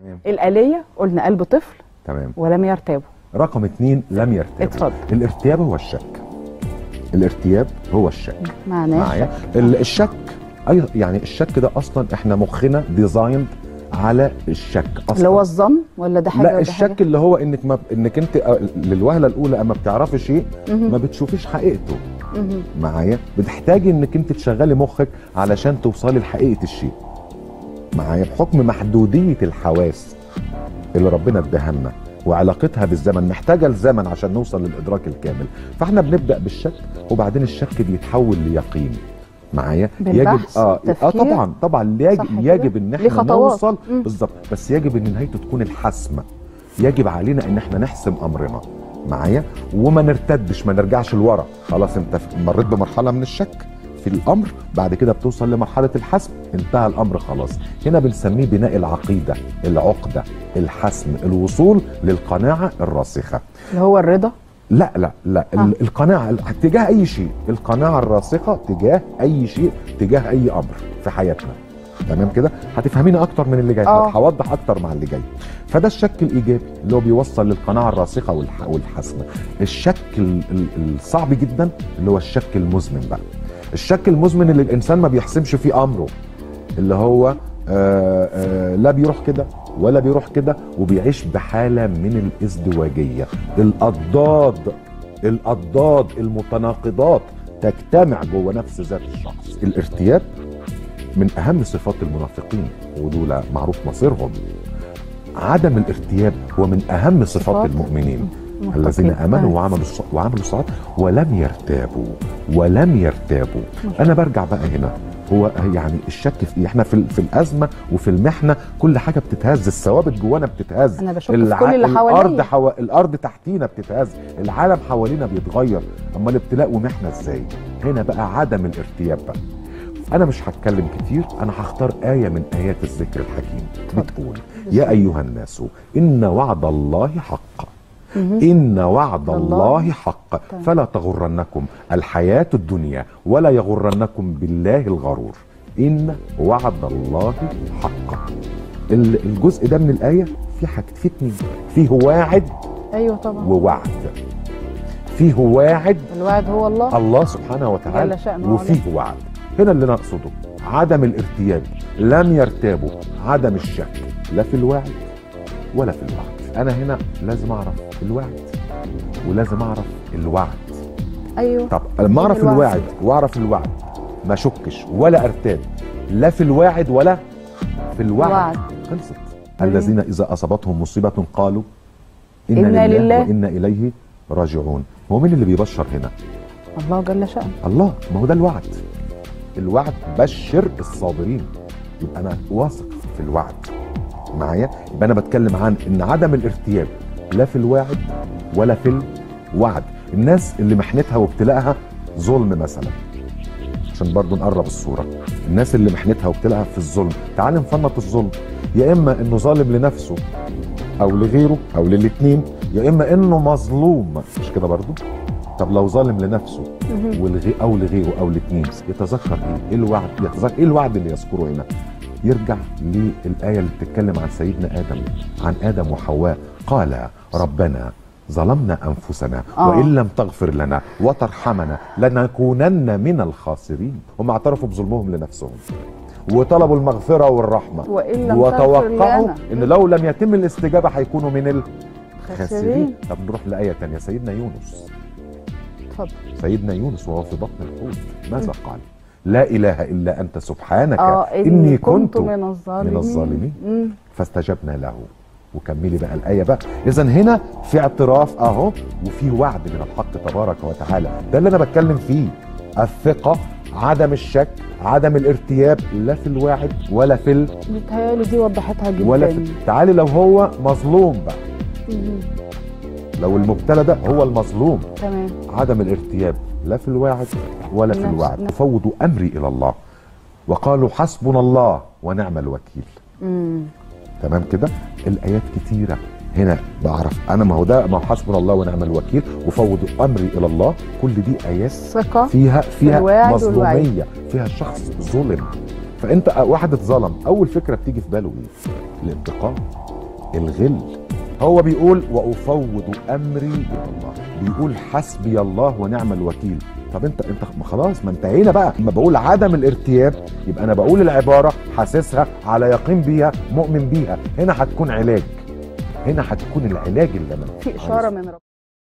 تمام. الآلية قلنا قلب طفل تمام ولم يرتابوا رقم اتنين لم يرتاب اتفضل. الارتياب هو الشك الارتياب هو الشك معناه معايا ال- الشك ايضا يعني الشك ده اصلا احنا مخنا ديزايند على الشك اصلا اللي هو الظن ولا ده حاجة لا وده الشك حاجة؟ اللي هو انك ما انك انت آه، للوهله الاولى اما بتعرفي شيء ما بتشوفيش حقيقته مهم. معايا بتحتاجي انك انت تشغلي مخك علشان توصلي لحقيقه الشيء معايا بحكم محدوديه الحواس اللي ربنا اداها لنا وعلاقتها بالزمن محتاجه الزمن عشان نوصل للادراك الكامل فاحنا بنبدا بالشك وبعدين الشك بيتحول ليقين معايا بالبحث، اه, آه التفكير. طبعا طبعا يجب صح كده؟ يجب ان ليه احنا خطوات. نوصل مم. بالظبط بس يجب ان نهايته تكون الحسم يجب علينا ان احنا نحسم امرنا معايا وما نرتدش ما نرجعش لورا خلاص انت مريت بمرحله من الشك في الامر بعد كده بتوصل لمرحله الحسم انتهى الامر خلاص هنا بنسميه بناء العقيده العقده الحسم الوصول للقناعه الراسخه اللي هو الرضا لا لا لا آه. آه. القناعه تجاه اي شيء القناعه الراسخه تجاه اي شيء تجاه اي امر في حياتنا تمام كده هتفهميني اكتر من اللي جاي آه. هوضح اكتر مع اللي جاي فده الشك الايجابي اللي هو بيوصل للقناعه الراسخه والح... والحسم الشك ال... ال... الصعب جدا اللي هو الشك المزمن بقى الشك المزمن اللي الانسان ما بيحسمش فيه امره اللي هو آه آه لا بيروح كده ولا بيروح كده وبيعيش بحاله من الازدواجيه الاضداد الاضداد المتناقضات تجتمع جوه نفس ذات الشخص الارتياب من اهم صفات المنافقين ودول معروف مصيرهم عدم الارتياب هو من اهم صفات صفات المؤمنين المتقين. الذين امنوا آه. وعملوا الص- وعملوا الصالحات ولم يرتابوا ولم يرتابوا انا برجع بقى هنا هو يعني الشك في ايه احنا في, ال- في الازمه وفي المحنه كل حاجه بتتهز الثوابت جوانا بتتهز أنا بشك في كل اللي الارض حواليا. حو... الارض تحتينا بتتهز العالم حوالينا بيتغير اما الابتلاء ومحنه ازاي هنا بقى عدم الارتياب بقى انا مش هتكلم كتير انا هختار ايه من ايات الذكر الحكيم بتقول يا ايها الناس ان وعد الله حق إن وعد الله حق فلا تغرنكم الحياة الدنيا ولا يغرنكم بالله الغرور إن وعد الله حق ال- الجزء ده من الآية في حاجة في اتنين فيه واعد ايوه طبعا ووعد فيه واعد الوعد هو الله الله سبحانه وتعالى جل شأنه وفيه وعد هنا اللي نقصده عدم الارتياب لم يرتابوا عدم الشك لا في الوعد ولا في الوعد انا هنا لازم اعرف الوعد ولازم اعرف الوعد ايوه طب لما اعرف الوعد. الوعد واعرف الوعد ما اشكش ولا ارتاب لا في الواعد ولا في الوعد وعد. خلصت أيوه. الذين اذا اصابتهم مصيبه قالوا إنا لله. وانا اليه راجعون هو مين اللي بيبشر هنا الله جل شأنه الله ما هو ده الوعد الوعد بشر الصابرين يبقى انا واثق في الوعد معايا يبقى انا بتكلم عن ان عدم الارتياب لا في الواعد ولا في الوعد الناس اللي محنتها وابتلاءها ظلم مثلا عشان برضو نقرب الصورة الناس اللي محنتها وابتلاءها في الظلم تعال نفنط الظلم يا اما انه ظالم لنفسه او لغيره او للاتنين يا اما انه مظلوم مش كده برضو طب لو ظالم لنفسه والغي او لغيره او الاثنين يتذكر ايه؟ ايه الوعد؟ يتذكر ايه الوعد اللي يذكره هنا؟ يرجع للايه اللي بتتكلم عن سيدنا ادم عن ادم وحواء قال ربنا ظلمنا انفسنا آه. وان لم تغفر لنا وترحمنا لنكونن من الخاسرين هم اعترفوا بظلمهم لنفسهم وطلبوا المغفره والرحمه وإن لم تغفر وتوقعوا لنا. ان لو لم يتم الاستجابه هيكونوا من الخاسرين خاسرين طب نروح لايه تانية سيدنا يونس اتفضل سيدنا يونس وهو في بطن الحوت ماذا قال لا اله الا انت سبحانك اه اني كنت من الظالمين من الظالمين. مم. فاستجبنا له وكملي بقى الايه بقى اذا هنا في اعتراف اهو وفي وعد من الحق تبارك وتعالى ده اللي انا بتكلم فيه الثقه عدم الشك عدم الارتياب لا في الواعد ولا في ال... بيتهيألي دي وضحتها جدا ولا في تعالي لو هو مظلوم بقى مم. لو المبتلى ده هو المظلوم تمام عدم الارتياب لا في الواعد ولا في نفس- الوعد نفس- فوضوا امري الى الله وقالوا حسبنا الله ونعم الوكيل مم. تمام كده الايات كتيره هنا بعرف انا ما هو ده ما هو حسبنا الله ونعم الوكيل وفوضوا امري الى الله كل دي ايات ثقة فيها فيها الواعد والوعيد. مظلوميه فيها شخص ظلم فانت واحد اتظلم اول فكره بتيجي في باله ايه الانتقام الغل هو بيقول وافوض امري الى الله بيقول حسبي الله ونعم الوكيل طب انت انت ما خلاص ما انتهينا بقى لما بقول عدم الارتياب يبقى انا بقول العباره حاسسها على يقين بيها مؤمن بيها هنا هتكون علاج هنا هتكون العلاج اللي انا في اشاره من رب